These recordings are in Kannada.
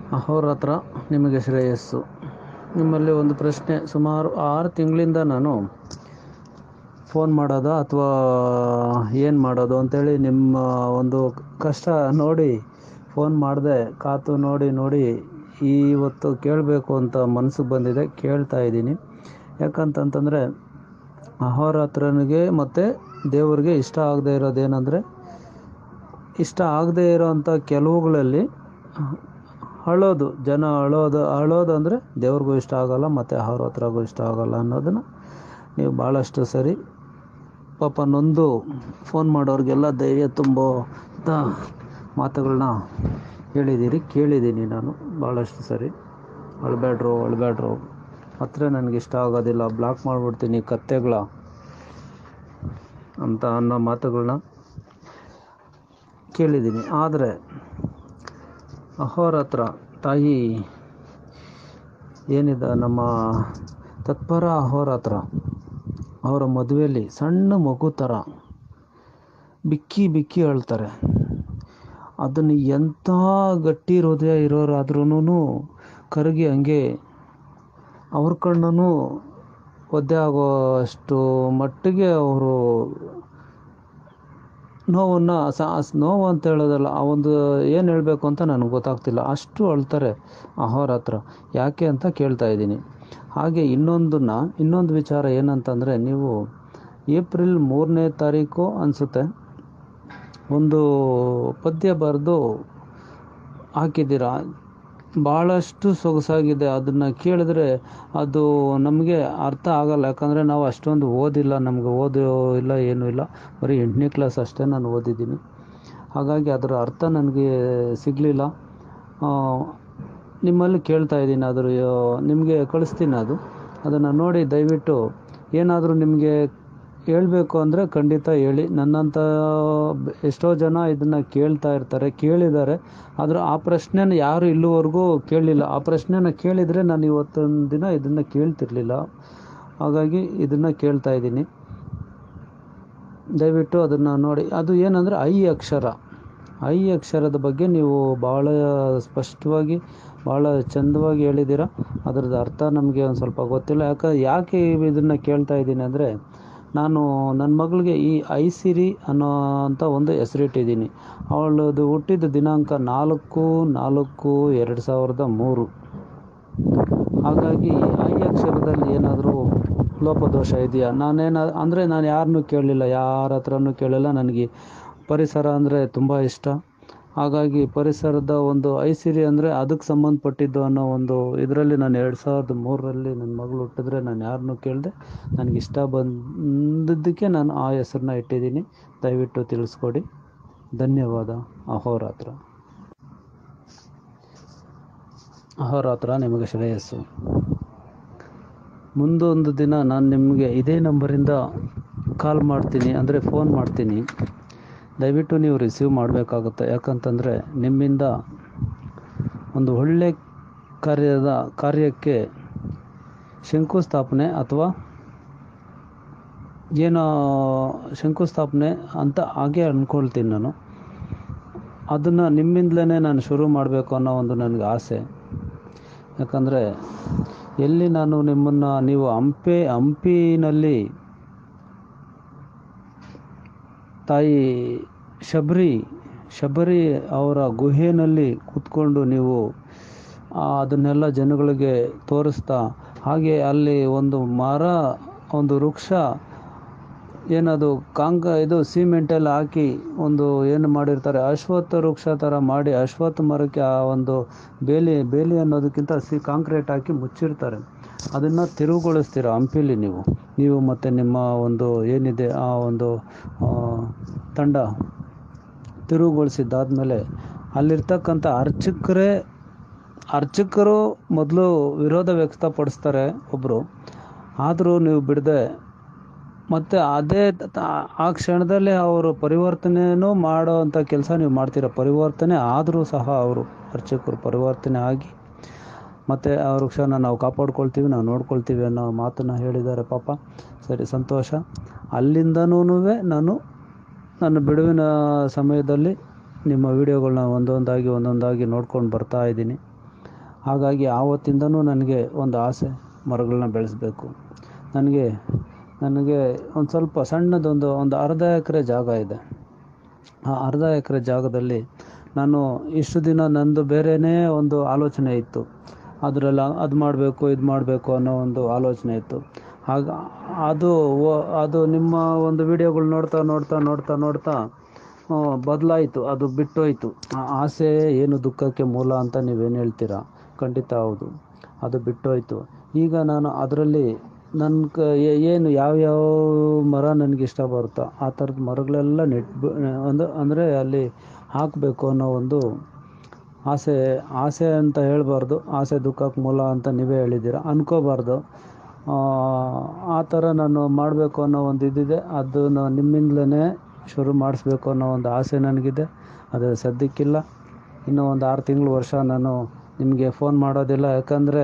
ಅಹೋರಾತ್ರ ನಿಮಗೆ ಶ್ರೇಯಸ್ಸು ನಿಮ್ಮಲ್ಲಿ ಒಂದು ಪ್ರಶ್ನೆ ಸುಮಾರು ಆರು ತಿಂಗಳಿಂದ ನಾನು ಫೋನ್ ಮಾಡೋದು ಅಥವಾ ಏನು ಮಾಡೋದು ಅಂತೇಳಿ ನಿಮ್ಮ ಒಂದು ಕಷ್ಟ ನೋಡಿ ಫೋನ್ ಮಾಡಿದೆ ಕಾತು ನೋಡಿ ನೋಡಿ ಇವತ್ತು ಕೇಳಬೇಕು ಅಂತ ಮನಸ್ಸಿಗೆ ಬಂದಿದೆ ಕೇಳ್ತಾ ಇದ್ದೀನಿ ಯಾಕಂತಂತಂದರೆ ಅಹೋರಾತ್ರನಿಗೆ ಮತ್ತು ದೇವರಿಗೆ ಇಷ್ಟ ಆಗದೆ ಇರೋದೇನೆಂದರೆ ಇಷ್ಟ ಆಗದೆ ಇರೋವಂಥ ಕೆಲವುಗಳಲ್ಲಿ ಅಳೋದು ಜನ ಅಳೋದು ಅಳೋದು ಅಂದರೆ ದೇವ್ರಿಗೂ ಇಷ್ಟ ಆಗಲ್ಲ ಮತ್ತು ಅವ್ರ ಹತ್ರಗೂ ಇಷ್ಟ ಆಗಲ್ಲ ಅನ್ನೋದನ್ನು ನೀವು ಭಾಳಷ್ಟು ಸರಿ ಪಾಪ ನೊಂದು ಫೋನ್ ಮಾಡೋರಿಗೆಲ್ಲ ಧೈರ್ಯ ತುಂಬೋ ಮಾತುಗಳನ್ನ ಹೇಳಿದ್ದೀರಿ ಕೇಳಿದ್ದೀನಿ ನಾನು ಭಾಳಷ್ಟು ಸರಿ ಅಳಬೇಡ್ರು ಅಳಬೇಡ್ರು ಹತ್ರ ನನಗೆ ಇಷ್ಟ ಆಗೋದಿಲ್ಲ ಬ್ಲಾಕ್ ಮಾಡಿಬಿಡ್ತೀನಿ ಕತ್ತೆಗಳ ಅಂತ ಅನ್ನೋ ಮಾತುಗಳನ್ನ ಕೇಳಿದ್ದೀನಿ ಆದರೆ ಅಹೋರಾತ್ರ ತಾಯಿ ಏನಿದೆ ನಮ್ಮ ತತ್ಪರ ಅಹೋರಾತ್ರ ಅವರ ಮದುವೆಯಲ್ಲಿ ಸಣ್ಣ ಮಗು ಥರ ಬಿಕ್ಕಿ ಬಿಕ್ಕಿ ಅಳ್ತಾರೆ ಅದನ್ನು ಎಂಥ ಗಟ್ಟಿ ಹೃದಯ ಇರೋರಾದ್ರೂ ಕರಗಿ ಹಂಗೆ ಅವ್ರ ಕಣ್ಣೂ ಒದ್ದೆ ಆಗೋ ಅಷ್ಟು ಮಟ್ಟಿಗೆ ಅವರು ನೋವನ್ನು ಸ ನೋವು ಅಂತ ಹೇಳೋದಲ್ಲ ಆ ಒಂದು ಏನು ಹೇಳಬೇಕು ಅಂತ ನನಗೆ ಗೊತ್ತಾಗ್ತಿಲ್ಲ ಅಷ್ಟು ಅಳ್ತಾರೆ ಅಹೋರಾತ್ರ ಯಾಕೆ ಅಂತ ಕೇಳ್ತಾ ಇದ್ದೀನಿ ಹಾಗೆ ಇನ್ನೊಂದನ್ನ ಇನ್ನೊಂದು ವಿಚಾರ ಏನಂತಂದರೆ ನೀವು ಏಪ್ರಿಲ್ ಮೂರನೇ ತಾರೀಕು ಅನಿಸುತ್ತೆ ಒಂದು ಪದ್ಯ ಬರೆದು ಹಾಕಿದ್ದೀರಾ ಭಾಳಷ್ಟು ಸೊಗಸಾಗಿದೆ ಅದನ್ನು ಕೇಳಿದ್ರೆ ಅದು ನಮಗೆ ಅರ್ಥ ಆಗಲ್ಲ ಯಾಕಂದರೆ ನಾವು ಅಷ್ಟೊಂದು ಓದಿಲ್ಲ ನಮಗೆ ಓದೋ ಇಲ್ಲ ಏನೂ ಇಲ್ಲ ಬರೀ ಎಂಟನೇ ಕ್ಲಾಸ್ ಅಷ್ಟೇ ನಾನು ಓದಿದ್ದೀನಿ ಹಾಗಾಗಿ ಅದರ ಅರ್ಥ ನನಗೆ ಸಿಗಲಿಲ್ಲ ನಿಮ್ಮಲ್ಲಿ ಕೇಳ್ತಾ ಇದ್ದೀನಿ ಅದ್ರ ನಿಮಗೆ ಕಳಿಸ್ತೀನಿ ಅದು ಅದನ್ನು ನೋಡಿ ದಯವಿಟ್ಟು ಏನಾದರೂ ನಿಮಗೆ ಹೇಳಬೇಕು ಅಂದರೆ ಖಂಡಿತ ಹೇಳಿ ನನ್ನಂಥ ಎಷ್ಟೋ ಜನ ಇದನ್ನು ಕೇಳ್ತಾ ಇರ್ತಾರೆ ಕೇಳಿದ್ದಾರೆ ಆದರೆ ಆ ಪ್ರಶ್ನೆನ ಯಾರು ಇಲ್ಲಿವರೆಗೂ ಕೇಳಲಿಲ್ಲ ಆ ಪ್ರಶ್ನೆನ ಕೇಳಿದರೆ ನಾನು ಇವತ್ತೊಂದು ದಿನ ಇದನ್ನು ಕೇಳ್ತಿರ್ಲಿಲ್ಲ ಹಾಗಾಗಿ ಇದನ್ನು ಕೇಳ್ತಾ ಇದ್ದೀನಿ ದಯವಿಟ್ಟು ಅದನ್ನು ನೋಡಿ ಅದು ಏನಂದರೆ ಐ ಅಕ್ಷರ ಐ ಅಕ್ಷರದ ಬಗ್ಗೆ ನೀವು ಭಾಳ ಸ್ಪಷ್ಟವಾಗಿ ಭಾಳ ಚಂದವಾಗಿ ಹೇಳಿದ್ದೀರ ಅದರದ್ದು ಅರ್ಥ ನಮಗೆ ಒಂದು ಸ್ವಲ್ಪ ಗೊತ್ತಿಲ್ಲ ಯಾಕೆ ಯಾಕೆ ಇದನ್ನು ಕೇಳ್ತಾ ಇದ್ದೀನಿ ಅಂದರೆ ನಾನು ನನ್ನ ಮಗಳಿಗೆ ಈ ಐಸಿರಿ ಅನ್ನೋ ಅಂಥ ಒಂದು ಹೆಸರಿಟ್ಟಿದ್ದೀನಿ ಅವಳದು ಹುಟ್ಟಿದ ದಿನಾಂಕ ನಾಲ್ಕು ನಾಲ್ಕು ಎರಡು ಸಾವಿರದ ಮೂರು ಹಾಗಾಗಿ ಐ ಅಕ್ಷರದಲ್ಲಿ ಏನಾದರೂ ಲೋಪದೋಷ ಇದೆಯಾ ನಾನೇನ ಅಂದರೆ ನಾನು ಯಾರನ್ನೂ ಕೇಳಲಿಲ್ಲ ಯಾರ ಹತ್ರನೂ ಕೇಳಿಲ್ಲ ನನಗೆ ಪರಿಸರ ಅಂದರೆ ತುಂಬ ಇಷ್ಟ ಹಾಗಾಗಿ ಪರಿಸರದ ಒಂದು ಐಸಿರಿ ಅಂದರೆ ಅದಕ್ಕೆ ಸಂಬಂಧಪಟ್ಟಿದ್ದು ಅನ್ನೋ ಒಂದು ಇದರಲ್ಲಿ ನಾನು ಎರಡು ಸಾವಿರದ ಮೂರರಲ್ಲಿ ನನ್ನ ಮಗಳು ಹುಟ್ಟಿದ್ರೆ ನಾನು ಯಾರನ್ನೂ ಕೇಳಿದೆ ನನಗೆ ಇಷ್ಟ ಬಂದಿದ್ದಕ್ಕೆ ನಾನು ಆ ಹೆಸರನ್ನ ಇಟ್ಟಿದ್ದೀನಿ ದಯವಿಟ್ಟು ತಿಳಿಸ್ಕೊಡಿ ಧನ್ಯವಾದ ಅಹೋರಾತ್ರ ಅಹೋರಾತ್ರ ನಿಮಗೆ ಶ್ರೇಯಸ್ಸು ಮುಂದೊಂದು ದಿನ ನಾನು ನಿಮಗೆ ಇದೇ ನಂಬರಿಂದ ಕಾಲ್ ಮಾಡ್ತೀನಿ ಅಂದರೆ ಫೋನ್ ಮಾಡ್ತೀನಿ ದಯವಿಟ್ಟು ನೀವು ರಿಸೀವ್ ಮಾಡಬೇಕಾಗುತ್ತೆ ಯಾಕಂತಂದರೆ ನಿಮ್ಮಿಂದ ಒಂದು ಒಳ್ಳೆ ಕಾರ್ಯದ ಕಾರ್ಯಕ್ಕೆ ಶಂಕುಸ್ಥಾಪನೆ ಅಥವಾ ಏನೋ ಶಂಕುಸ್ಥಾಪನೆ ಅಂತ ಹಾಗೆ ಅಂದ್ಕೊಳ್ತೀನಿ ನಾನು ಅದನ್ನು ನಿಮ್ಮಿಂದಲೇ ನಾನು ಶುರು ಮಾಡಬೇಕು ಅನ್ನೋ ಒಂದು ನನಗೆ ಆಸೆ ಯಾಕಂದರೆ ಎಲ್ಲಿ ನಾನು ನಿಮ್ಮನ್ನು ನೀವು ಹಂಪೆ ಹಂಪಿನಲ್ಲಿ ತಾಯಿ ಶಬರಿ ಶಬರಿ ಅವರ ಗುಹೆಯಲ್ಲಿ ಕೂತ್ಕೊಂಡು ನೀವು ಅದನ್ನೆಲ್ಲ ಜನಗಳಿಗೆ ತೋರಿಸ್ತಾ ಹಾಗೆ ಅಲ್ಲಿ ಒಂದು ಮರ ಒಂದು ವೃಕ್ಷ ಏನದು ಕಾಂಕ ಇದು ಸಿಮೆಂಟಲ್ಲಿ ಹಾಕಿ ಒಂದು ಏನು ಮಾಡಿರ್ತಾರೆ ಅಶ್ವತ್ಥ ವೃಕ್ಷ ಥರ ಮಾಡಿ ಅಶ್ವತ್ಥ ಮರಕ್ಕೆ ಆ ಒಂದು ಬೇಲಿ ಬೇಲಿ ಅನ್ನೋದಕ್ಕಿಂತ ಸಿ ಕಾಂಕ್ರೀಟ್ ಹಾಕಿ ಮುಚ್ಚಿರ್ತಾರೆ ಅದನ್ನು ತಿರುವುಗೊಳಿಸ್ತೀರ ಹಂಪಿಲಿ ನೀವು ನೀವು ಮತ್ತು ನಿಮ್ಮ ಒಂದು ಏನಿದೆ ಆ ಒಂದು ತಂಡ ತಿರುವುಗೊಳಿಸಿದ್ದಾದಮೇಲೆ ಅಲ್ಲಿರ್ತಕ್ಕಂಥ ಅರ್ಚಕರೇ ಅರ್ಚಕರು ಮೊದಲು ವಿರೋಧ ವ್ಯಕ್ತಪಡಿಸ್ತಾರೆ ಒಬ್ಬರು ಆದರೂ ನೀವು ಬಿಡದೆ ಮತ್ತು ಅದೇ ಆ ಕ್ಷಣದಲ್ಲೇ ಅವರು ಪರಿವರ್ತನೆಯೂ ಮಾಡೋ ಅಂಥ ಕೆಲಸ ನೀವು ಮಾಡ್ತೀರ ಪರಿವರ್ತನೆ ಆದರೂ ಸಹ ಅವರು ಅರ್ಚಕರು ಪರಿವರ್ತನೆ ಆಗಿ ಮತ್ತು ಆ ವೃಕ್ಷನ ನಾವು ಕಾಪಾಡ್ಕೊಳ್ತೀವಿ ನಾವು ನೋಡ್ಕೊಳ್ತೀವಿ ಅನ್ನೋ ಮಾತನ್ನು ಹೇಳಿದ್ದಾರೆ ಪಾಪ ಸರಿ ಸಂತೋಷ ಅಲ್ಲಿಂದನೂ ನಾನು ನನ್ನ ಬಿಡುವಿನ ಸಮಯದಲ್ಲಿ ನಿಮ್ಮ ವೀಡಿಯೋಗಳನ್ನ ಒಂದೊಂದಾಗಿ ಒಂದೊಂದಾಗಿ ನೋಡ್ಕೊಂಡು ಬರ್ತಾ ಇದ್ದೀನಿ ಹಾಗಾಗಿ ಆವತ್ತಿಂದನೂ ನನಗೆ ಒಂದು ಆಸೆ ಮರಗಳನ್ನ ಬೆಳೆಸಬೇಕು ನನಗೆ ನನಗೆ ಒಂದು ಸ್ವಲ್ಪ ಸಣ್ಣದೊಂದು ಒಂದು ಅರ್ಧ ಎಕರೆ ಜಾಗ ಇದೆ ಆ ಅರ್ಧ ಎಕರೆ ಜಾಗದಲ್ಲಿ ನಾನು ಇಷ್ಟು ದಿನ ನಂದು ಬೇರೆಯೇ ಒಂದು ಆಲೋಚನೆ ಇತ್ತು ಅದರೆಲ್ಲ ಅದು ಮಾಡಬೇಕು ಇದು ಮಾಡಬೇಕು ಅನ್ನೋ ಒಂದು ಆಲೋಚನೆ ಇತ್ತು ಆಗ ಅದು ವ- ಅದು ನಿಮ್ಮ ಒಂದು ವಿಡಿಯೋಗಳು ನೋಡ್ತಾ ನೋಡ್ತಾ ನೋಡ್ತಾ ನೋಡ್ತಾ ಬದಲಾಯಿತು ಅದು ಬಿಟ್ಟೋಯ್ತು ಆ ಆಸೆ ಏನು ದುಃಖಕ್ಕೆ ಮೂಲ ಅಂತ ನೀವೇನು ಹೇಳ್ತೀರಾ ಖಂಡಿತ ಹೌದು ಅದು ಬಿಟ್ಟೋಯ್ತು ಈಗ ನಾನು ಅದರಲ್ಲಿ ನನ್ನ ಕ ಏ- ಏನು ಯಾವ್ಯಾವ ಮರ ನನಗೆ ಇಷ್ಟ ಬರುತ್ತೋ ಆ ಥರದ ಮರಗಳೆಲ್ಲ ನೆಟ್ ಒಂದು ಅಂದರೆ ಅಲ್ಲಿ ಹಾಕಬೇಕು ಅನ್ನೋ ಒಂದು ಆಸೆ ಆಸೆ ಅಂತ ಹೇಳಬಾರ್ದು ಆಸೆ ದುಃಖಕ್ಕೆ ಮೂಲ ಅಂತ ನೀವೇ ಹೇಳಿದ್ದೀರ ಅನ್ಕೋಬಾರ್ದು ಆ, ಆ ಥರ ನಾನು ಮಾಡಬೇಕು ಅನ್ನೋ ಒಂದು ಇದಿದೆ ಅದನ್ನು ನಿಮ್ಮಿಂದಲೇ ಶುರು ಮಾಡಿಸ್ಬೇಕು ಅನ್ನೋ ಒಂದು ಆಸೆ ನನಗಿದೆ ಅದು ಸದ್ಯಕ್ಕಿಲ್ಲ ಇನ್ನೂ ಒಂದು ಆರು ತಿಂಗಳು ವರ್ಷ ನಾನು ನಿಮಗೆ ಫೋನ್ ಮಾಡೋದಿಲ್ಲ ಯಾಕಂದರೆ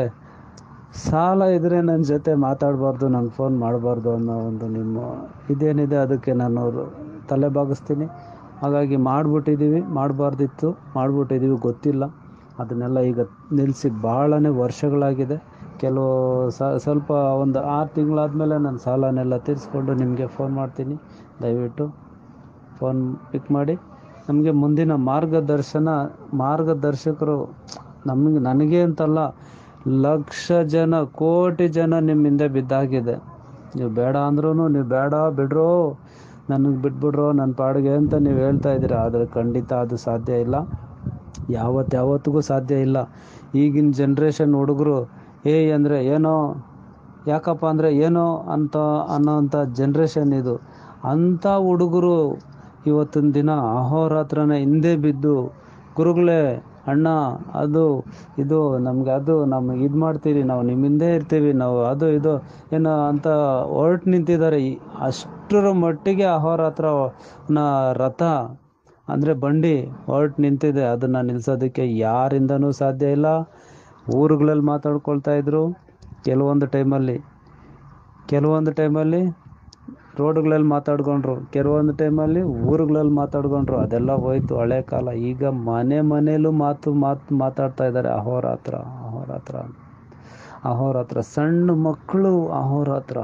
ಸಾಲ ಇದ್ದರೆ ನನ್ನ ಜೊತೆ ಮಾತಾಡಬಾರ್ದು ನಂಗೆ ಫೋನ್ ಮಾಡಬಾರ್ದು ಅನ್ನೋ ಒಂದು ನಿಮ್ಮ ಇದೇನಿದೆ ಅದಕ್ಕೆ ನಾನು ತಲೆ ಬಾಗಿಸ್ತೀನಿ ಹಾಗಾಗಿ ಮಾಡಿಬಿಟ್ಟಿದ್ದೀವಿ ಮಾಡಬಾರ್ದಿತ್ತು ಮಾಡಿಬಿಟ್ಟಿದ್ದೀವಿ ಗೊತ್ತಿಲ್ಲ ಅದನ್ನೆಲ್ಲ ಈಗ ನಿಲ್ಲಿಸಿ ಭಾಳನೇ ವರ್ಷಗಳಾಗಿದೆ ಕೆಲವು ಸ ಸ್ವಲ್ಪ ಒಂದು ಆರು ತಿಂಗಳಾದಮೇಲೆ ನಾನು ಸಾಲನೆಲ್ಲ ತೀರಿಸ್ಕೊಂಡು ನಿಮಗೆ ಫೋನ್ ಮಾಡ್ತೀನಿ ದಯವಿಟ್ಟು ಫೋನ್ ಪಿಕ್ ಮಾಡಿ ನಮಗೆ ಮುಂದಿನ ಮಾರ್ಗದರ್ಶನ ಮಾರ್ಗದರ್ಶಕರು ನಮಗೆ ನನಗೆ ಅಂತಲ್ಲ ಲಕ್ಷ ಜನ ಕೋಟಿ ಜನ ನಿಮ್ಮ ಹಿಂದೆ ಬಿದ್ದಾಗಿದೆ ನೀವು ಬೇಡ ಅಂದ್ರೂ ನೀವು ಬೇಡ ಬಿಡ್ರೋ ನನಗೆ ಬಿಟ್ಬಿಡ್ರೋ ನನ್ನ ಪಾಡಿಗೆ ಅಂತ ನೀವು ಹೇಳ್ತಾ ಇದ್ದೀರಾ ಆದರೆ ಖಂಡಿತ ಅದು ಸಾಧ್ಯ ಇಲ್ಲ ಯಾವತ್ತು ಯಾವತ್ತಿಗೂ ಸಾಧ್ಯ ಇಲ್ಲ ಈಗಿನ ಜನ್ರೇಷನ್ ಹುಡುಗರು ಏಯ್ ಅಂದರೆ ಏನೋ ಯಾಕಪ್ಪ ಅಂದರೆ ಏನೋ ಅಂತ ಅನ್ನೋಂಥ ಜನ್ರೇಷನ್ ಇದು ಅಂಥ ಹುಡುಗರು ಇವತ್ತಿನ ದಿನ ಅಹೋರಾತ್ರನ ಹಿಂದೆ ಬಿದ್ದು ಗುರುಗಳೇ ಅಣ್ಣ ಅದು ಇದು ನಮ್ಗೆ ಅದು ನಮಗೆ ಇದು ಮಾಡ್ತೀರಿ ನಾವು ನಿಮ್ಮ ಹಿಂದೆ ಇರ್ತೀವಿ ನಾವು ಅದು ಇದು ಏನೋ ಅಂತ ಹೊರಟು ನಿಂತಿದ್ದಾರೆ ಈ- ಅಷ್ಟರ ಮಟ್ಟಿಗೆ ಅಹೋರಾತ್ರ ನ ರಥ ಅಂದರೆ ಬಂಡಿ ಹೊರಟು ನಿಂತಿದೆ ಅದನ್ನು ನಿಲ್ಲಿಸೋದಕ್ಕೆ ಯಾರಿಂದನೂ ಸಾಧ್ಯ ಇಲ್ಲ ಊರುಗಳಲ್ಲಿ ಮಾತಾಡ್ಕೊಳ್ತಾ ಇದ್ರು ಕೆಲವೊಂದು ಟೈಮಲ್ಲಿ ಕೆಲವೊಂದು ಟೈಮಲ್ಲಿ ರೋಡ್ಗಳಲ್ಲಿ ಮಾತಾಡ್ಕೊಂಡ್ರು ಕೆಲವೊಂದು ಟೈಮಲ್ಲಿ ಊರುಗಳಲ್ಲಿ ಮಾತಾಡ್ಕೊಂಡ್ರು ಅದೆಲ್ಲ ಹೋಯ್ತು ಹಳೆ ಕಾಲ ಈಗ ಮನೆ ಮನೇಲೂ ಮಾತು ಮಾತು ಮಾತಾಡ್ತಾ ಇದ್ದಾರೆ ಅಹೋರಾತ್ರ ಅಹೋರಾತ್ರ ಅಹೋರಾತ್ರ ಸಣ್ಣ ಮಕ್ಕಳು ಅಹೋರಾತ್ರ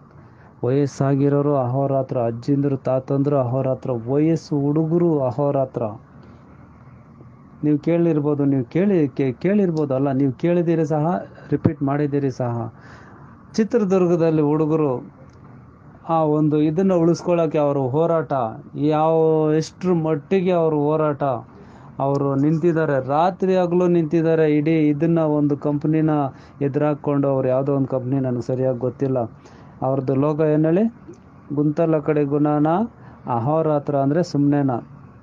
ವಯಸ್ಸಾಗಿರೋರು ಅಹೋರಾತ್ರ ಅಜ್ಜಿಂದ್ರು ತಾತಂದ್ರು ಅಹೋರಾತ್ರ ವಯಸ್ಸು ಹುಡುಗರು ಅಹೋರಾತ್ರ ನೀವು ಕೇಳಿರ್ಬೋದು ನೀವು ಕೇಳಿ ಕೇ- ಕೇಳಿರ್ಬೋದು ಅಲ್ಲ ನೀವು ಕೇಳಿದ್ದೀರಿ ಸಹ ರಿಪೀಟ್ ಮಾಡಿದ್ದೀರಿ ಸಹ ಚಿತ್ರದುರ್ಗದಲ್ಲಿ ಹುಡುಗರು ಆ ಒಂದು ಇದನ್ನು ಉಳಿಸ್ಕೊಳ್ಳೋಕ್ಕೆ ಅವರ ಹೋರಾಟ ಯಾವ ಎಷ್ಟರ ಮಟ್ಟಿಗೆ ಅವ್ರ ಹೋರಾಟ ಅವರು ನಿಂತಿದ್ದಾರೆ ರಾತ್ರಿ ಹಗಲು ನಿಂತಿದ್ದಾರೆ ಇಡೀ ಇದನ್ನ ಒಂದು ಕಂಪ್ನಿನ ಎದುರಾಕೊಂಡು ಅವ್ರು ಯಾವುದೋ ಒಂದು ಕಂಪ್ನಿ ನನಗೆ ಸರಿಯಾಗಿ ಗೊತ್ತಿಲ್ಲ ಅವ್ರದ್ದು ಲೋಗ ಏನು ಹೇಳಿ ಗುಂತಲ ಕಡೆ ಗುಣನ ಅಹೋರಾತ್ರ ಅಂದರೆ ಸುಮ್ಮನೆನಾ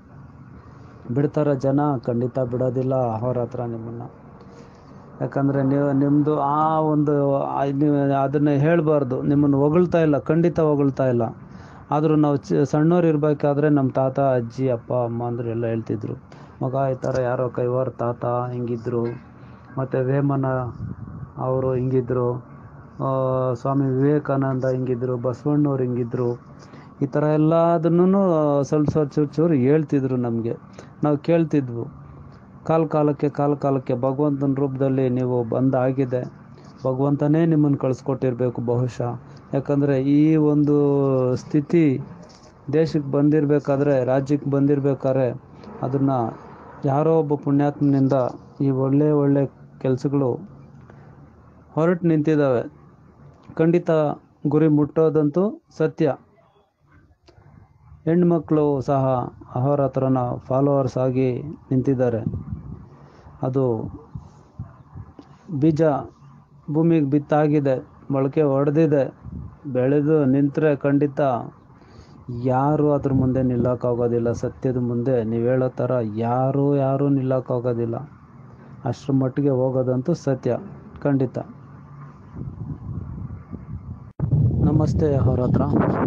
ಬಿಡ್ತಾರ ಜನ ಖಂಡಿತ ಬಿಡೋದಿಲ್ಲ ಅಹೋರಾತ್ರ ನಿಮ್ಮನ್ನು ಯಾಕಂದರೆ ನೀವು ನಿಮ್ಮದು ಆ ಒಂದು ಆ ನೀವು ಅದನ್ನು ಹೇಳಬಾರ್ದು ನಿಮ್ಮನ್ನು ಹೊಗಳ್ತಾ ಇಲ್ಲ ಖಂಡಿತ ಹೊಗಳ್ತಾ ಇಲ್ಲ ಆದರೂ ನಾವು ಚ ಸಣ್ಣವ್ರು ಇರಬೇಕಾದ್ರೆ ನಮ್ಮ ತಾತ ಅಜ್ಜಿ ಅಪ್ಪ ಅಮ್ಮ ಅಂದರು ಎಲ್ಲ ಹೇಳ್ತಿದ್ರು ಮಗ ಈ ಥರ ಯಾರೋ ಕೈವಾರ ತಾತ ಹಿಂಗಿದ್ರು ಮತ್ತು ವೇಮನ ಅವರು ಹಿಂಗಿದ್ರು ಆ, ಸ್ವಾಮಿ ವಿವೇಕಾನಂದ ಹಿಂಗಿದ್ರು ಬಸವಣ್ಣವ್ರು ಹಿಂಗಿದ್ರು ಈ ಥರ ಎಲ್ಲದನ್ನು ಸ್ವಲ್ಪ ಸ್ವಲ್ಪ ಚೂರು ಚೂರು ಹೇಳ್ತಿದ್ರು ನಮಗೆ ನಾವು ಕೇಳ್ತಿದ್ವು ಕಾಲ ಕಾಲಕ್ಕೆ ಕಾಲ ಕಾಲಕ್ಕೆ ಭಗವಂತನ ರೂಪದಲ್ಲಿ ನೀವು ಬಂದಾಗಿದೆ ಭಗವಂತನೇ ನಿಮ್ಮನ್ನು ಕಳಿಸ್ಕೊಟ್ಟಿರ್ಬೇಕು ಬಹುಶಃ ಯಾಕಂದರೆ ಈ ಒಂದು ಸ್ಥಿತಿ ದೇಶಕ್ಕೆ ಬಂದಿರಬೇಕಾದ್ರೆ ರಾಜ್ಯಕ್ಕೆ ಬಂದಿರಬೇಕಾದ್ರೆ ಅದನ್ನು ಯಾರೋ ಒಬ್ಬ ಪುಣ್ಯಾತ್ಮನಿಂದ ಈ ಒಳ್ಳೆ ಒಳ್ಳೆ ಕೆಲಸಗಳು ಹೊರಟು ನಿಂತಿದ್ದಾವೆ ಖಂಡಿತ ಗುರಿ ಮುಟ್ಟೋದಂತೂ ಸತ್ಯ ಹೆಣ್ಮಕ್ಳು ಸಹ ಅಹೋರಾತ್ರನ ಫಾಲೋವರ್ಸ್ ಆಗಿ ನಿಂತಿದ್ದಾರೆ ಅದು ಬೀಜ ಭೂಮಿಗೆ ಬಿತ್ತಾಗಿದೆ ಮೊಳಕೆ ಹೊಡೆದಿದೆ ಬೆಳೆದು ನಿಂತರೆ ಖಂಡಿತ ಯಾರು ಅದ್ರ ಮುಂದೆ ನಿಲ್ಲಕ್ಕಾಗೋದಿಲ್ಲ ಸತ್ಯದ ಮುಂದೆ ನೀವು ಹೇಳೋ ಥರ ಯಾರೂ ಯಾರೂ ನಿಲ್ಲಕ್ಕಾಗೋದಿಲ್ಲ ಅಷ್ಟರ ಮಟ್ಟಿಗೆ ಹೋಗೋದಂತೂ ಸತ್ಯ ಖಂಡಿತ ನಮಸ್ತೆ ಅಹೋರಾತ್ರ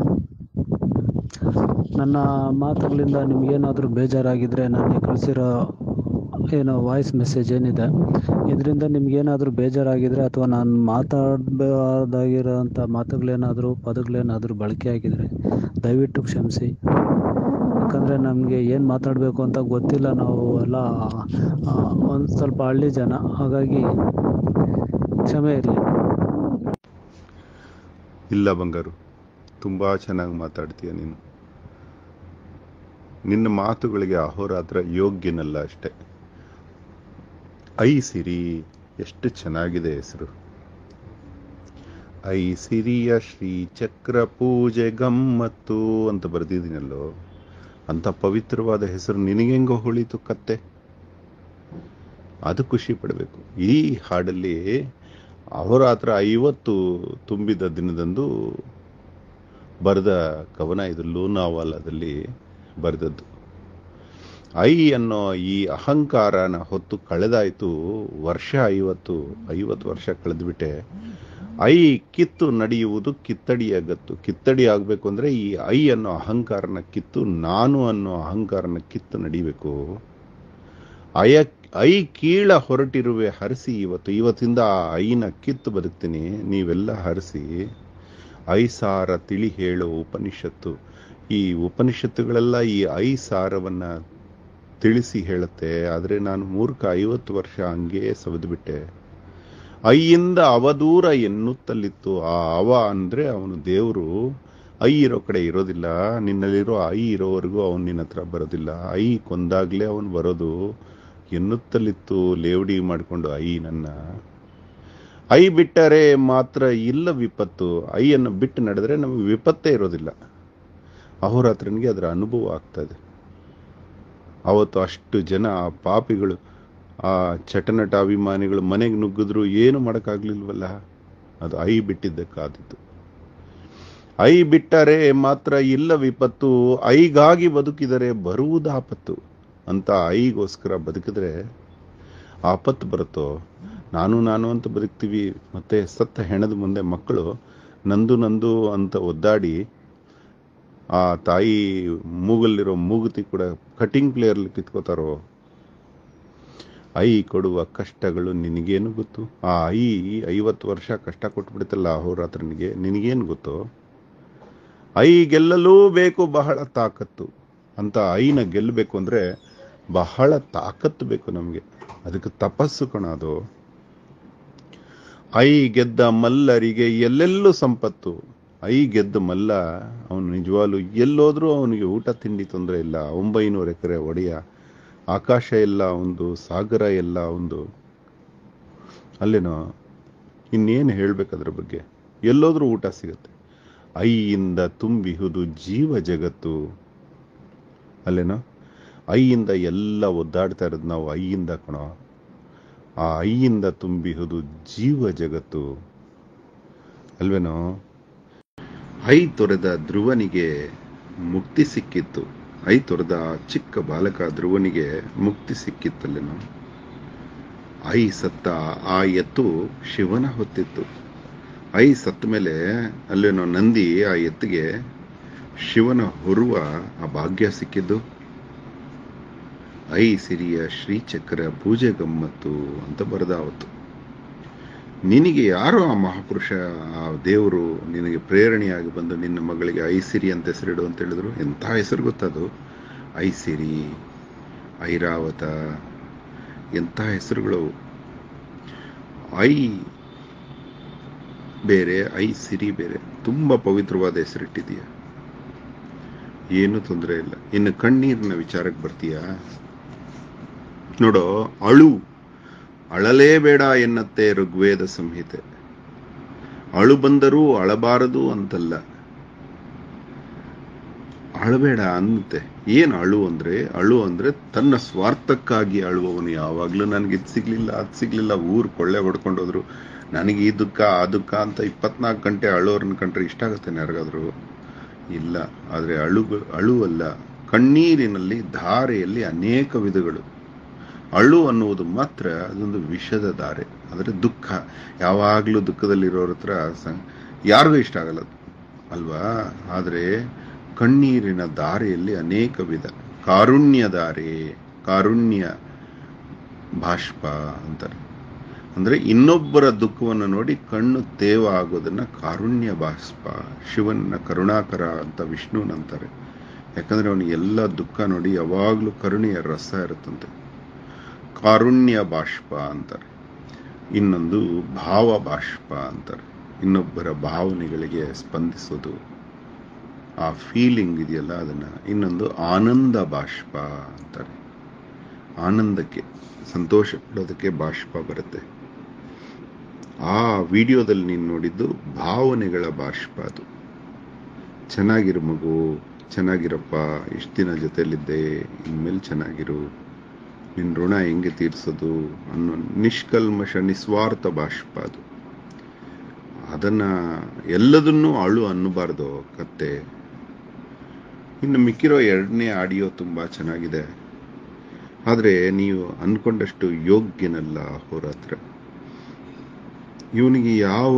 ನನ್ನ ಮಾತುಗಳಿಂದ ನಿಮಗೇನಾದರೂ ಬೇಜಾರಾಗಿದ್ದರೆ ನನಗೆ ಕಳಿಸಿರೋ ಏನು ವಾಯ್ಸ್ ಮೆಸೇಜ್ ಏನಿದೆ ಇದರಿಂದ ನಿಮ್ಗೇನಾದರೂ ಬೇಜಾರಾಗಿದ್ದರೆ ಅಥವಾ ನಾನು ಮಾತಾಡಬೇಕಾಗಿರೋಂಥ ಮಾತುಗಳೇನಾದರೂ ಪದಗಳೇನಾದರೂ ಬಳಕೆ ಆಗಿದರೆ ದಯವಿಟ್ಟು ಕ್ಷಮಿಸಿ ಯಾಕಂದರೆ ಯಾಕಂದರೆ ನಮಗೆ ಏನು ಮಾತಾಡಬೇಕು ಅಂತ ಗೊತ್ತಿಲ್ಲ ನಾವು ಎಲ್ಲ ಒಂದು ಸ್ವಲ್ಪ ಹಳ್ಳಿ ಜನ ಹಾಗಾಗಿ ಕ್ಷಮೆ ಇರಲಿ ಇಲ್ಲ ಬಂಗಾರು ತುಂಬ ಚೆನ್ನಾಗಿ ಮಾತಾಡ್ತೀಯ ನೀನು ನಿನ್ನ ಮಾತುಗಳಿಗೆ ಅಹೋರಾತ್ರ ಯೋಗ್ಯನಲ್ಲ ಅಷ್ಟೆ ಐ ಸಿರಿ ಎಷ್ಟು ಚೆನ್ನಾಗಿದೆ ಹೆಸರು ಐ ಸಿರಿಯ ಶ್ರೀ ಚಕ್ರ ಪೂಜೆ ಗಮ್ಮತ್ತು ಅಂತ ಬರೆದಿದ್ದೀನಲ್ಲೋ ಅಂತ ಪವಿತ್ರವಾದ ಹೆಸರು ನಿನಗೆಂಗೋ ಹೊಳಿತು ಕತ್ತೆ ಅದು ಖುಷಿ ಪಡಬೇಕು ಈ ಹಾಡಲ್ಲಿ ಅಹೋರಾತ್ರ ಐವತ್ತು ತುಂಬಿದ ದಿನದಂದು ಬರೆದ ಕವನ ಇದು ಲೂನಾವಾಲಾದಲ್ಲಿ ಬರೆದದ್ದು ಐ ಅನ್ನೋ ಈ ಅಹಂಕಾರನ ಹೊತ್ತು ಕಳೆದಾಯ್ತು ವರ್ಷ ಐವತ್ತು ಐವತ್ತು ವರ್ಷ ಕಳೆದ್ಬಿಟ್ಟೆ ಐ ಕಿತ್ತು ನಡೆಯುವುದು ಕಿತ್ತಡಿಯ ಗತ್ತು ಕಿತ್ತಡಿ ಆಗಬೇಕು ಅಂದರೆ ಈ ಐ ಅನ್ನೋ ಅಹಂಕಾರನ ಕಿತ್ತು ನಾನು ಅನ್ನೋ ಅಹಂಕಾರನ ಕಿತ್ತು ನಡಿಬೇಕು ಅಯ ಐ ಕೀಳ ಹೊರಟಿರುವೆ ಹರಿಸಿ ಇವತ್ತು ಇವತ್ತಿಂದ ಆ ಐನ ಕಿತ್ತು ಬದುಕ್ತೀನಿ ನೀವೆಲ್ಲ ಹರಿಸಿ ಐ ಸಾರ ತಿಳಿ ಹೇಳೋ ಉಪನಿಷತ್ತು ಈ ಉಪನಿಷತ್ತುಗಳೆಲ್ಲ ಈ ಐ ಸಾರವನ್ನ ತಿಳಿಸಿ ಹೇಳುತ್ತೆ ಆದರೆ ನಾನು ಮೂರ್ಖ ಐವತ್ತು ವರ್ಷ ಹಂಗೇ ಸವೆದುಬಿಟ್ಟೆ ಐಯಿಂದ ಅವದೂರ ಎನ್ನುತ್ತಲಿತ್ತು ಆ ಅವ ಅಂದ್ರೆ ಅವನು ದೇವರು ಐ ಇರೋ ಕಡೆ ಇರೋದಿಲ್ಲ ನಿನ್ನಲ್ಲಿರೋ ಐ ಇರೋವರೆಗೂ ಅವನು ನಿನ್ನ ಹತ್ರ ಬರೋದಿಲ್ಲ ಐ ಕೊಂದಾಗ್ಲೇ ಅವನು ಬರೋದು ಎನ್ನುತ್ತಲಿತ್ತು ಲೇವಡಿ ಮಾಡಿಕೊಂಡು ಐ ನನ್ನ ಐ ಬಿಟ್ಟರೆ ಮಾತ್ರ ಇಲ್ಲ ವಿಪತ್ತು ಐಯನ್ನು ಬಿಟ್ಟು ನಡೆದ್ರೆ ನಮಗೆ ವಿಪತ್ತೇ ಇರೋದಿಲ್ಲ ಅಹೋರಾತ್ರನಿಗೆ ಅದರ ಅನುಭವ ಆಗ್ತದೆ ಅವತ್ತು ಅಷ್ಟು ಜನ ಆ ಪಾಪಿಗಳು ಆ ಚಟನಟ ಅಭಿಮಾನಿಗಳು ಮನೆಗೆ ನುಗ್ಗಿದ್ರು ಏನು ಮಾಡೋಕ್ಕಾಗ್ಲಿಲ್ವಲ್ಲ ಅದು ಐ ಬಿಟ್ಟಿದ್ದಕ್ಕಾದಿತ್ತು ಐ ಬಿಟ್ಟರೆ ಮಾತ್ರ ಇಲ್ಲ ವಿಪತ್ತು ಐಗಾಗಿ ಬದುಕಿದರೆ ಬರುವುದು ಆಪತ್ತು ಅಂತ ಐಗೋಸ್ಕರ ಬದುಕಿದ್ರೆ ಆಪತ್ತು ಬರುತ್ತೋ ನಾನು ನಾನು ಅಂತ ಬದುಕ್ತೀವಿ ಮತ್ತೆ ಸತ್ತ ಹೆಣದ ಮುಂದೆ ಮಕ್ಕಳು ನಂದು ನಂದು ಅಂತ ಒದ್ದಾಡಿ ಆ ತಾಯಿ ಮೂಗಲ್ಲಿರೋ ಮೂಗುತಿ ಕೂಡ ಕಟಿಂಗ್ ಪ್ಲೇಯರ್ಲಿ ಕಿತ್ಕೋತಾರೋ ಐ ಕೊಡುವ ಕಷ್ಟಗಳು ನಿನಗೇನು ಗೊತ್ತು ಆ ಐ ಐವತ್ತು ವರ್ಷ ಕಷ್ಟ ಕೊಟ್ಬಿಡ್ತಲ್ಲ ಅಹೋರಾತ್ರನಿಗೆ ನಿನಗೇನು ಗೊತ್ತೋ ಐ ಗೆಲ್ಲಲೂ ಬೇಕು ಬಹಳ ತಾಕತ್ತು ಅಂತ ಐನ ಗೆಲ್ಲಬೇಕು ಅಂದ್ರೆ ಬಹಳ ತಾಕತ್ತು ಬೇಕು ನಮಗೆ ಅದಕ್ಕೆ ತಪಸ್ಸು ಕಣ ಅದು ಐ ಗೆದ್ದ ಮಲ್ಲರಿಗೆ ಎಲ್ಲೆಲ್ಲೂ ಸಂಪತ್ತು ಐ ಗೆದ್ದ ಮಲ್ಲ ಅವನು ನಿಜವಾಗ್ಲು ಎಲ್ಲೋದ್ರೂ ಅವನಿಗೆ ಊಟ ತಿಂಡಿ ತೊಂದರೆ ಇಲ್ಲ ಒಂಬೈನೂರು ಎಕರೆ ಒಡೆಯ ಆಕಾಶ ಎಲ್ಲ ಒಂದು ಸಾಗರ ಎಲ್ಲ ಒಂದು ಅಲ್ಲೇನೋ ಇನ್ನೇನು ಹೇಳ್ಬೇಕು ಅದ್ರ ಬಗ್ಗೆ ಎಲ್ಲೋದ್ರೂ ಊಟ ಸಿಗುತ್ತೆ ಐಯಿಂದ ತುಂಬಿಹುದು ಜೀವ ಜಗತ್ತು ಅಲ್ಲೇನೋ ಐಯಿಂದ ಎಲ್ಲ ಒದ್ದಾಡ್ತಾ ಇರೋದು ನಾವು ಐಯಿಂದ ಕಣೋ ಆ ಐಯಿಂದ ತುಂಬಿಹುದು ಜೀವ ಜಗತ್ತು ಅಲ್ವೇನೋ ಐ ತೊರೆದ ಧ್ರುವನಿಗೆ ಮುಕ್ತಿ ಸಿಕ್ಕಿತ್ತು ಐ ತೊರೆದ ಆ ಚಿಕ್ಕ ಬಾಲಕ ಧ್ರುವನಿಗೆ ಮುಕ್ತಿ ಸಿಕ್ಕಿತ್ತಲ್ಲೇನೋ ಐ ಸತ್ತ ಆ ಎತ್ತು ಶಿವನ ಹೊತ್ತಿತ್ತು ಐ ಸತ್ತ ಮೇಲೆ ಅಲ್ಲೇನೋ ನಂದಿ ಆ ಎತ್ತಿಗೆ ಶಿವನ ಹೊರುವ ಆ ಭಾಗ್ಯ ಸಿಕ್ಕಿದ್ದು ಐ ಸಿರಿಯ ಶ್ರೀಚಕ್ರ ಪೂಜೆ ಗಮ್ಮತ್ತು ಅಂತ ಬರೆದ ಅವತ್ತು ನಿನಗೆ ಯಾರೋ ಆ ಮಹಾಪುರುಷ ಆ ದೇವರು ನಿನಗೆ ಪ್ರೇರಣೆಯಾಗಿ ಬಂದು ನಿನ್ನ ಮಗಳಿಗೆ ಐಸಿರಿ ಅಂತ ಹೆಸರಿಡು ಅಂತ ಹೇಳಿದ್ರು ಎಂಥ ಹೆಸರು ಗೊತ್ತದು ಐಸಿರಿ ಐರಾವತ ಎಂಥ ಹೆಸರುಗಳು ಐ ಬೇರೆ ಐ ಸಿರಿ ಬೇರೆ ತುಂಬಾ ಪವಿತ್ರವಾದ ಹೆಸರಿಟ್ಟಿದೀಯ ಏನು ತೊಂದರೆ ಇಲ್ಲ ಇನ್ನು ಕಣ್ಣೀರಿನ ವಿಚಾರಕ್ಕೆ ಬರ್ತೀಯಾ ನೋಡೋ ಅಳು ಅಳಲೇಬೇಡ ಎನ್ನತ್ತೆ ಋಗ್ವೇದ ಸಂಹಿತೆ ಅಳು ಬಂದರೂ ಅಳಬಾರದು ಅಂತಲ್ಲ ಅಳಬೇಡ ಅನ್ನತ್ತೆ ಏನ್ ಅಳು ಅಂದ್ರೆ ಅಳು ಅಂದ್ರೆ ತನ್ನ ಸ್ವಾರ್ಥಕ್ಕಾಗಿ ಅಳುವವನು ಯಾವಾಗ್ಲೂ ನನ್ಗೆ ಇದು ಸಿಗ್ಲಿಲ್ಲ ಅದ್ ಸಿಗ್ಲಿಲ್ಲ ಊರ್ ಕೊಳ್ಳೆ ಹೊಡ್ಕೊಂಡೋದ್ರು ನನಗೆ ಈ ದುಃಖ ಆ ದುಃಖ ಅಂತ ಇಪ್ಪತ್ನಾಲ್ಕು ಗಂಟೆ ಅಳೋರ್ನ ಕಂಡ್ರೆ ಇಷ್ಟ ಆಗುತ್ತೆ ಯಾರಿಗಾದ್ರು ಇಲ್ಲ ಆದ್ರೆ ಅಳು ಅಳುವಲ್ಲ ಕಣ್ಣೀರಿನಲ್ಲಿ ಧಾರೆಯಲ್ಲಿ ಅನೇಕ ವಿಧಗಳು ಅಳು ಅನ್ನುವುದು ಮಾತ್ರ ಅದೊಂದು ವಿಷದ ಧಾರೆ ಅಂದ್ರೆ ದುಃಖ ಯಾವಾಗ್ಲೂ ದುಃಖದಲ್ಲಿರೋರ ಹತ್ರ ಸ- ಯಾರಿಗೂ ಇಷ್ಟ ಆಗಲ್ಲ ಅದು. ಅಲ್ವಾ ಆದ್ರೆ ಕಣ್ಣೀರಿನ ದಾರೆಯಲ್ಲಿ ಅನೇಕ ವಿಧ ಕಾರುಣ್ಯ ದಾರೆ ಕಾರುಣ್ಯ ಬಾಷ್ಪ ಅಂತಾರೆ ಅಂದ್ರೆ ಇನ್ನೊಬ್ಬರ ದುಃಖವನ್ನು ನೋಡಿ ಕಣ್ಣು ತೇವ ಆಗೋದನ್ನ ಕಾರುಣ್ಯ ಬಾಷ್ಪ ಶಿವನ ಕರುಣಾಕರ ಅಂತ ವಿಷ್ಣುನಂತಾರೆ ಯಾಕಂದ್ರೆ ಅವನಿಗೆ ಎಲ್ಲ ದುಃಖ ನೋಡಿ ಯಾವಾಗಲೂ ಕರುಣೆಯ ರಸ ಇರುತ್ತಂತೆ ಕಾರುಣ್ಯ ಬಾಷ್ಪ ಅಂತಾರೆ ಇನ್ನೊಂದು ಭಾವ ಬಾಷ್ಪ ಅಂತಾರೆ ಇನ್ನೊಬ್ಬರ ಭಾವನೆಗಳಿಗೆ ಸ್ಪಂದಿಸೋದು ಆ ಫೀಲಿಂಗ್ ಇದೆಯಲ್ಲ ಅದನ್ನ ಇನ್ನೊಂದು ಆನಂದ ಬಾಷ್ಪ ಅಂತಾರೆ ಆನಂದಕ್ಕೆ ಸಂತೋಷ ಪಡೋದಕ್ಕೆ ಬಾಷ್ಪ ಬರುತ್ತೆ ಆ ವಿಡಿಯೋದಲ್ಲಿ ನೀನು ನೋಡಿದ್ದು ಭಾವನೆಗಳ ಬಾಷ್ಪ ಅದು ಚೆನ್ನಾಗಿರು ಮಗು ಚೆನ್ನಾಗಿರಪ್ಪ ಇಷ್ಟು ದಿನ ಜೊತೆಲಿದ್ದೆ ಇನ್ಮೇಲೆ ಚೆನ್ನಾಗಿರು ನಿನ್ನ ಋಣ ಹೆಂಗೆ ತೀರಿಸೋದು ಅನ್ನೋ ನಿಷ್ಕಲ್ಮಶ ನಿಸ್ವಾರ್ಥ ಬಾಷ್ಪ ಅದು ಅದನ್ನ ಎಲ್ಲದನ್ನೂ ಅಳು ಅನ್ನಬಾರ್ದು ಕತ್ತೆ ಇನ್ನು ಮಿಕ್ಕಿರೋ ಎರಡನೇ ಆಡಿಯೋ ತುಂಬಾ ಚೆನ್ನಾಗಿದೆ ಆದರೆ ನೀವು ಅನ್ಕೊಂಡಷ್ಟು ಯೋಗ್ಯನಲ್ಲ ಹೋರಾತ್ರ ಇವನಿಗೆ ಯಾವ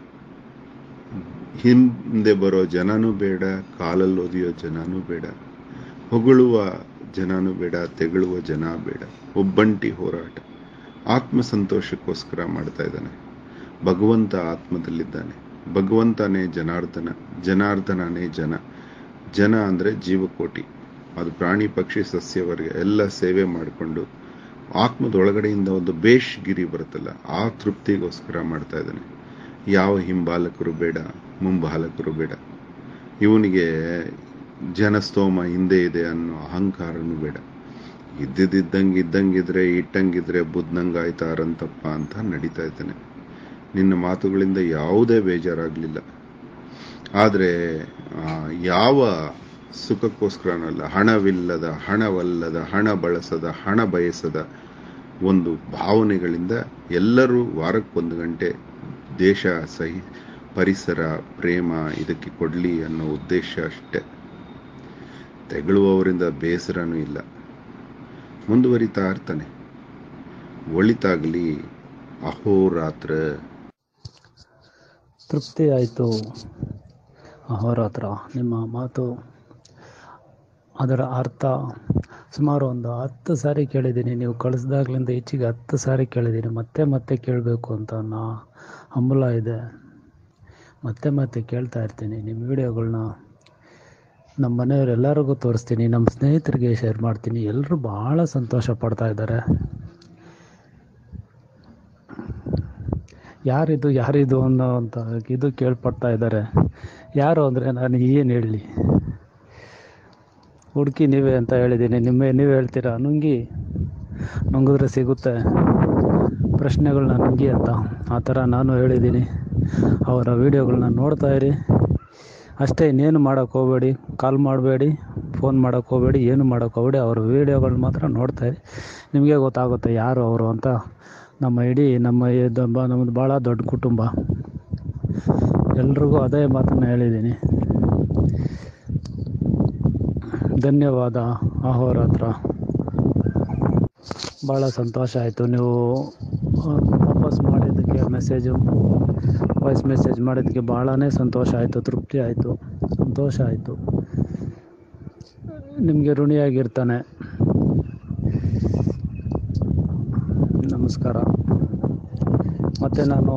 ಹಿಂದೆ ಬರೋ ಜನನೂ ಬೇಡ ಕಾಲಲ್ಲಿ ಓದಿಯೋ ಜನನೂ ಬೇಡ ಹೊಗಳುವ ಜನನೂ ಬೇಡ ತೆಗಳುವ ಜನ ಬೇಡ ಒಬ್ಬಂಟಿ ಹೋರಾಟ ಆತ್ಮ ಸಂತೋಷಕ್ಕೋಸ್ಕರ ಮಾಡ್ತಾ ಇದ್ದಾನೆ ಭಗವಂತ ಆತ್ಮದಲ್ಲಿದ್ದಾನೆ ಭಗವಂತನೇ ಜನಾರ್ದನ ಜನಾರ್ದನನೇ ಜನ ಜನ ಅಂದ್ರೆ ಜೀವಕೋಟಿ ಅದು ಪ್ರಾಣಿ ಪಕ್ಷಿ ಸಸ್ಯವರ್ಗ ಎಲ್ಲ ಸೇವೆ ಮಾಡಿಕೊಂಡು ಆತ್ಮದೊಳಗಡೆಯಿಂದ ಒಂದು ಬೇಷ್ಗಿರಿ ಬರುತ್ತಲ್ಲ ಆ ತೃಪ್ತಿಗೋಸ್ಕರ ಮಾಡ್ತಾ ಇದ್ದಾನೆ ಯಾವ ಹಿಂಬಾಲಕರು ಬೇಡ ಮುಂಬಾಲಕರು ಬೇಡ ಇವನಿಗೆ ಜನಸ್ತೋಮ ಹಿಂದೆ ಇದೆ ಅನ್ನೋ ಅಹಂಕಾರನೂ ಬೇಡ ಇದ್ದಿದ್ದಂಗೆ ಇದ್ದಂಗಿದ್ರೆ ಇಟ್ಟಂಗಿದ್ರೆ ಬುದ್ಧಂಗಾಯ್ತಾರಂತಪ್ಪ ಅಂತ ನಡೀತಾ ಇದ್ದಾನೆ ನಿನ್ನ ಮಾತುಗಳಿಂದ ಯಾವುದೇ ಬೇಜಾರಾಗಲಿಲ್ಲ ಆದರೆ ಯಾವ ಸುಖಕ್ಕೋಸ್ಕರನಲ್ಲ ಹಣವಿಲ್ಲದ ಹಣವಲ್ಲದ ಹಣ ಬಳಸದ ಹಣ ಬಯಸದ ಒಂದು ಭಾವನೆಗಳಿಂದ ಎಲ್ಲರೂ ವಾರಕ್ಕೊಂದು ಗಂಟೆ ದೇಶ ಸಹಿ ಪರಿಸರ ಪ್ರೇಮ ಇದಕ್ಕೆ ಕೊಡಲಿ ಅನ್ನೋ ಉದ್ದೇಶ ಅಷ್ಟೆ ತೆಗಳುವವರಿಂದ ಬೇಸರನೂ ಇಲ್ಲ ಮುಂದುವರಿತಾ ಇರ್ತಾನೆ ಒಳಿತಾಗಲಿ ಅಹೋರಾತ್ರ ತೃಪ್ತಿ ಆಯಿತು ಅಹೋರಾತ್ರ ನಿಮ್ಮ ಮಾತು ಅದರ ಅರ್ಥ ಸುಮಾರು ಒಂದು ಹತ್ತು ಸಾರಿ ಕೇಳಿದ್ದೀನಿ ನೀವು ಕಳಿಸ್ದಾಗ್ಲಿಂದ ಈಚೆಗೆ ಹತ್ತು ಸಾರಿ ಕೇಳಿದ್ದೀನಿ ಮತ್ತೆ ಮತ್ತೆ ಕೇಳಬೇಕು ಅಂತ ನಾ ಹಂಬಲ ಇದೆ ಮತ್ತೆ ಮತ್ತೆ ಕೇಳ್ತಾ ಇರ್ತೀನಿ ನಿಮ್ಮ ವಿಡಿಯೋಗಳನ್ನ ನಮ್ಮ ಮನೆಯವರೆಲ್ಲರಿಗೂ ತೋರಿಸ್ತೀನಿ ನಮ್ಮ ಸ್ನೇಹಿತರಿಗೆ ಶೇರ್ ಮಾಡ್ತೀನಿ ಎಲ್ಲರೂ ಭಾಳ ಸಂತೋಷ ಪಡ್ತಾ ಇದ್ದಾರೆ ಯಾರಿದು ಯಾರಿದು ಅನ್ನೋ ಅಂತ ಇದು ಕೇಳ್ಪಡ್ತಾ ಇದ್ದಾರೆ ಯಾರು ಅಂದರೆ ನಾನು ಏನು ಹೇಳಲಿ ಹುಡುಕಿ ನೀವೇ ಅಂತ ಹೇಳಿದ್ದೀನಿ ನಿಮ್ಮೇ ನೀವು ಹೇಳ್ತೀರಾ ನುಂಗಿ ನುಂಗಿದ್ರೆ ಸಿಗುತ್ತೆ ಪ್ರಶ್ನೆಗಳನ್ನ ನುಂಗಿ ಅಂತ ಆ ಥರ ನಾನು ಹೇಳಿದ್ದೀನಿ ಅವರ ವೀಡಿಯೋಗಳನ್ನ ನೋಡ್ತಾ ಇರಿ ಅಷ್ಟೇ ಇನ್ನೇನು ಮಾಡೋಕ್ಕೆ ಹೋಗಬೇಡಿ ಕಾಲ್ ಮಾಡಬೇಡಿ ಫೋನ್ ಮಾಡೋಕ್ಕೆ ಹೋಗಬೇಡಿ ಏನು ಮಾಡೋಕ್ಕೆ ಹೋಗಬೇಡಿ ಅವ್ರ ವೀಡಿಯೋಗಳನ್ನ ಮಾತ್ರ ನೋಡ್ತಾ ಇರಿ ನಿಮಗೆ ಗೊತ್ತಾಗುತ್ತೆ ಯಾರು ಅವರು ಅಂತ ನಮ್ಮ ಇಡೀ ನಮ್ಮ ಇದು ಬ- ನಮ್ಮದು ಭಾಳ ದೊಡ್ಡ ಕುಟುಂಬ ಎಲ್ರಿಗೂ ಅದೇ ಮಾತನ್ನು ಹೇಳಿದ್ದೀನಿ ಧನ್ಯವಾದ ಅಹೋರಾತ್ರ ಭಾಳ ಸಂತೋಷ ಆಯಿತು ನೀವು ಆ, ವಾಪಸ್ ಮಾಡಿದ್ದಕ್ಕೆ ಮೆಸೇಜು ವಾಯ್ಸ್ ಮೆಸೇಜ್ ಮಾಡಿದ್ದಕ್ಕೆ ಭಾಳನೇ ಸಂತೋಷ ಆಯಿತು ತೃಪ್ತಿ ಆಯಿತು ಸಂತೋಷ ಆಯಿತು ನಿಮಗೆ ಋಣಿಯಾಗಿರ್ತಾನೆ ನಮಸ್ಕಾರ ಮತ್ತು ನಾನು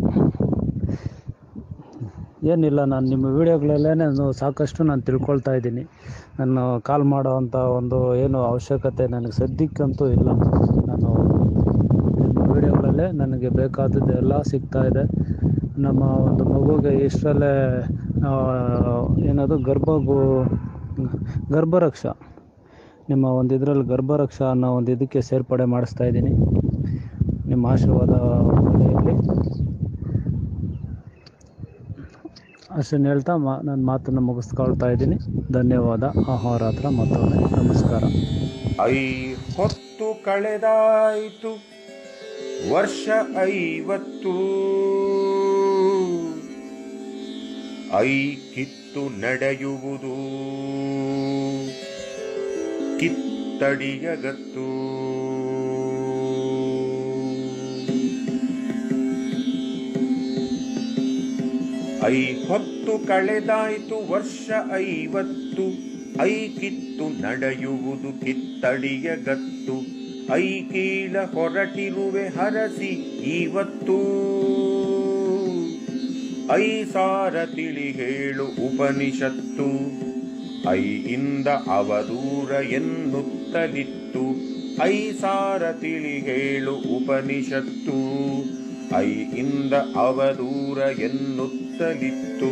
ಏನಿಲ್ಲ ನಾನು ನಿಮ್ಮ ವೀಡಿಯೋಗಳಲ್ಲೇ ನಾನು ಸಾಕಷ್ಟು ನಾನು ತಿಳ್ಕೊಳ್ತಾ ಇದ್ದೀನಿ ನಾನು ಕಾಲ್ ಮಾಡೋ ಅಂಥ ಒಂದು ಏನು ಅವಶ್ಯಕತೆ ನನಗೆ ಸದ್ಯಕ್ಕಂತೂ ಇಲ್ಲ ನಾನು ನಿಮ್ಮ ವೀಡಿಯೋಗಳಲ್ಲೇ ನನಗೆ ಬೇಕಾದದ್ದು ಎಲ್ಲ ಸಿಗ್ತಾ ಇದೆ ನಮ್ಮ ಒಂದು ಮಗುಗೆ ಇಷ್ಟರಲ್ಲೇ ಆ, ಏನದು ಗರ್ಭಗು ಗರ್ಭರಕ್ಷ ನಿಮ್ಮ ಒಂದು ಇದರಲ್ಲಿ ಗರ್ಭರಕ್ಷ ಅನ್ನೋ ಒಂದು ಇದಕ್ಕೆ ಸೇರ್ಪಡೆ ಮಾಡಿಸ್ತಾ ಇದ್ದೀನಿ ನಿಮ್ಮ ಆಶೀರ್ವಾದ ಇರಲಿ ಅಷ್ಟನ್ನು ಹೇಳ್ತಾ ಮಾ ನನ್ನ ಮಾತನ್ನು ಮುಗಿಸ್ಕೊಳ್ತಾ ಇದ್ದೀನಿ ಧನ್ಯವಾದ ಅಹೋರಾತ್ರ ಮತ್ತೊಮ್ಮೆ ನಮಸ್ಕಾರ ಐ ಹೊತ್ತು ಕಳೆದಾಯಿತು ವರ್ಷ ಐವತ್ತು ಐ ಕಿತ್ತು ನಡೆಯುವುದು ಕಿತ್ತಡಿಯಗತ್ತು ಐ ಹೊತ್ತು ಕಳೆದಾಯ್ತು ವರ್ಷ ಐವತ್ತು ಐ ಕಿತ್ತು ನಡೆಯುವುದು ಕಿತ್ತಡಿಯ ಗತ್ತು ಐ ಕೀಳ ಹೊರಟಿರುವೆ ಹರಸಿ ಇವತ್ತು ಐ ಸಾರ ತಿಳಿ ಹೇಳು ಉಪನಿಷತ್ತು ಐ ಇಂದ ಅವದೂರ ಎನ್ನುತ್ತಲಿತ್ತು ಐ ಸಾರ ತಿಳಿ ಹೇಳು ಉಪನಿಷತ್ತು ಐ ಇಂದ ಅವದೂರ ಎನ್ನುತ್ತಲಿತ್ತು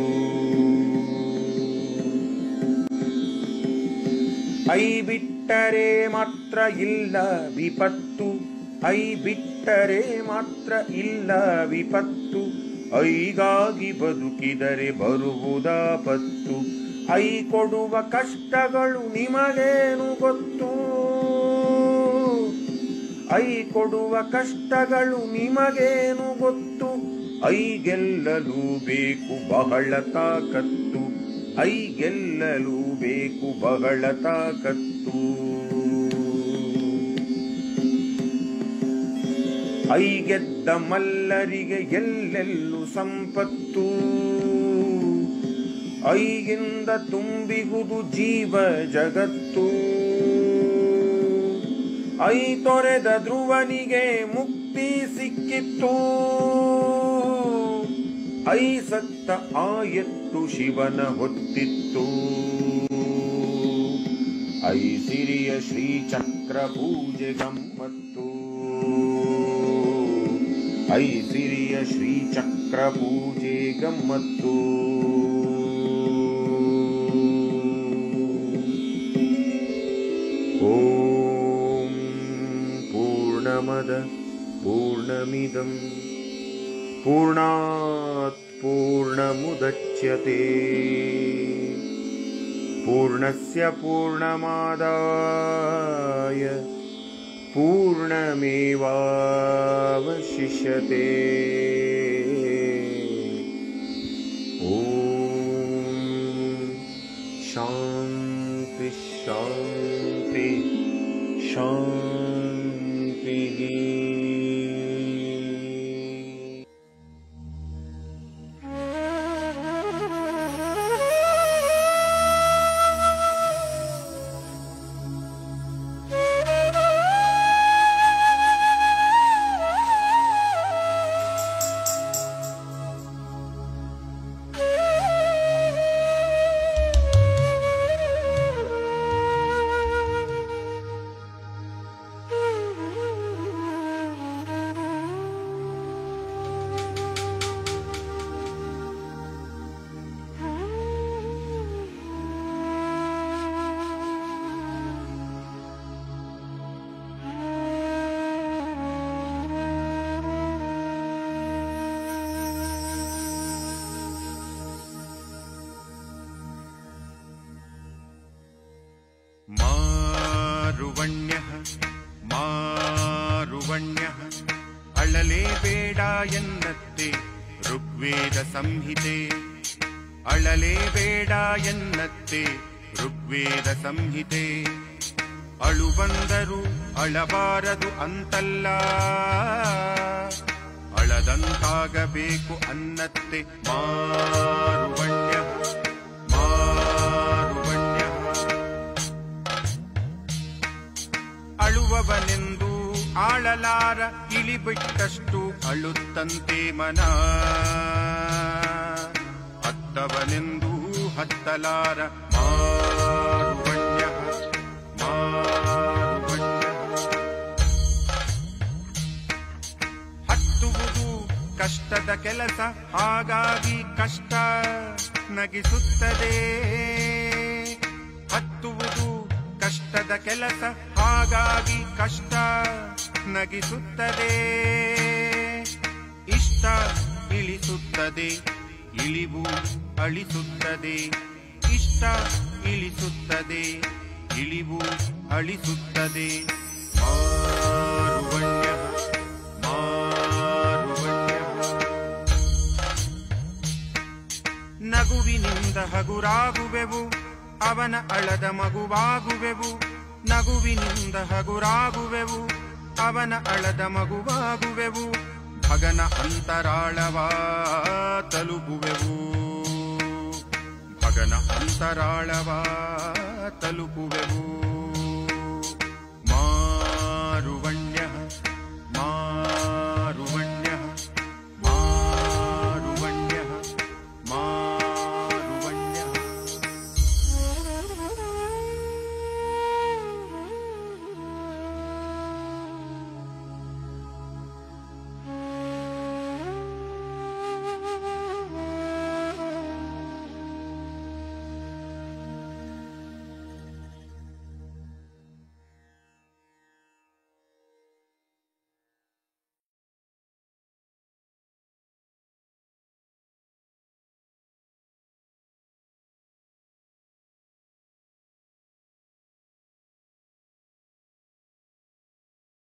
ಐ ಬಿಟ್ಟರೆ ಮಾತ್ರ ಇಲ್ಲ ವಿಪತ್ತು ಐ ಬಿಟ್ಟರೆ ಮಾತ್ರ ಇಲ್ಲ ವಿಪತ್ತು ಐಗಾಗಿ ಬದುಕಿದರೆ ಬರುವುದಾಪತ್ತು ಐ ಕೊಡುವ ಕಷ್ಟಗಳು ನಿಮಗೇನು ಗೊತ್ತು ಐ ಕೊಡುವ ಕಷ್ಟಗಳು ನಿಮಗೇನು ಗೊತ್ತು ಐ ಗೆಲ್ಲಲು ಬೇಕು ಬಹಳ ತಾಕತ್ತು ಐ ಗೆಲ್ಲಲು ಬೇಕು ಬಹಳ ತಾಕತ್ತು ಐ ಗೆದ್ದ ಮಲ್ಲರಿಗೆ ಎಲ್ಲೆಲ್ಲೂ ಸಂಪತ್ತು ಐಗಿಂದ ತುಂಬಿಗುದು ಜೀವ ಜಗತ್ತು ಐ ತೊರೆದ ಧ್ರುವನಿಗೆ ಮುಕ್ತಿ ಸಿಕ್ಕಿತ್ತು ಐ ಸತ್ತ ಆಯತ್ತು ಶಿವನ ಹೊತ್ತಿತ್ತು ಐ ಸಿರಿಯ ಶ್ರೀಚಕ್ರ ಪೂಜೆ ಗಮ್ಮತ್ತು ಐ ಸಿರಿಯ ಶ್ರೀಚಕ್ರ ಪೂಜೆ ಗಮ್ಮತ್ತು ಓಂ ಪೂರ್ಣಮದ ಪೂರ್ಣಮಿದಂ पूर्णात् पूर्णमुदच्यते पूर्णस्य पूर्णमादाय पूर्णमेवावशिष्यते ॐ शान्ति शान्ति शान्तिः ಮಾರುವಣ್ಯಃ ಮಾರುವಣ್ಯಃ ಅಳಲೇಬೇಡ ಎನ್ನತ್ತೆ ಋಗ್ವೇದ ಸಂಹಿತೆ ಅಳಲೇಬೇಡ ಎನ್ನತ್ತೆ ಋಗ್ವೇದ ಸಂಹಿತೆ ಅಳು ಬಂದರು ಅಳಬಾರದು ಅಂತಲ್ಲ ಅಳದಂತಾಗಬೇಕು ಅನ್ನತ್ತೆ ಮಾರುವಣ್ಯ ಮಾರುವಣ್ಯ ಅಳುವವನೆಂದು ಆಳಲಾರ ಇಳಿಬಿಟ್ಟಷ್ಟು ಅಳುತ್ತಂತೆ ಮನ ಹತ್ತವನೆಂದು ಹತ್ತಲಾರ ಮಾರುವಣ್ಯ ಮಾರುವಣ್ಯ ಹತ್ತುವುದು ಕಷ್ಟದ ಕೆಲಸ ಹಾಗಾಗಿ ಕಷ್ಟ ನಗಿಸುತ್ತದೆ ಹತ್ತುವುದು ಕಷ್ಟದ ಕೆಲಸ ಹಾಗಾಗಿ ಕಷ್ಟ ನಗಿಸುತ್ತದೆ ಇಷ್ಟ ಇಳಿಸುತ್ತದೆ ಇಳಿವು ಅಳಿಸುತ್ತದೆ ಇಷ್ಟ ಇಳಿಸುತ್ತದೆ ಇಳಿವು ಅಳಿಸುತ್ತದೆ ಮಾರುವಣ್ಯ ಮಾರುವಣ್ಯ ನಗುವಿನಿಂದ ಹಗುರಾಗುವೆವು ಅವನ ಅಳದ ಮಗುವಾಗುವೆವು ನಗುವಿನಿಂದ ಹಗುರಾಗುವೆವು ಅವನ ಅಳದ ಮಗುವಾಗುವೆವು ಭಗನ ಅಂತರಾಳವ ತಲುಪುವೆವು ಭಗನ ಅಂತರಾಳವ ತಲುಪುವೆವು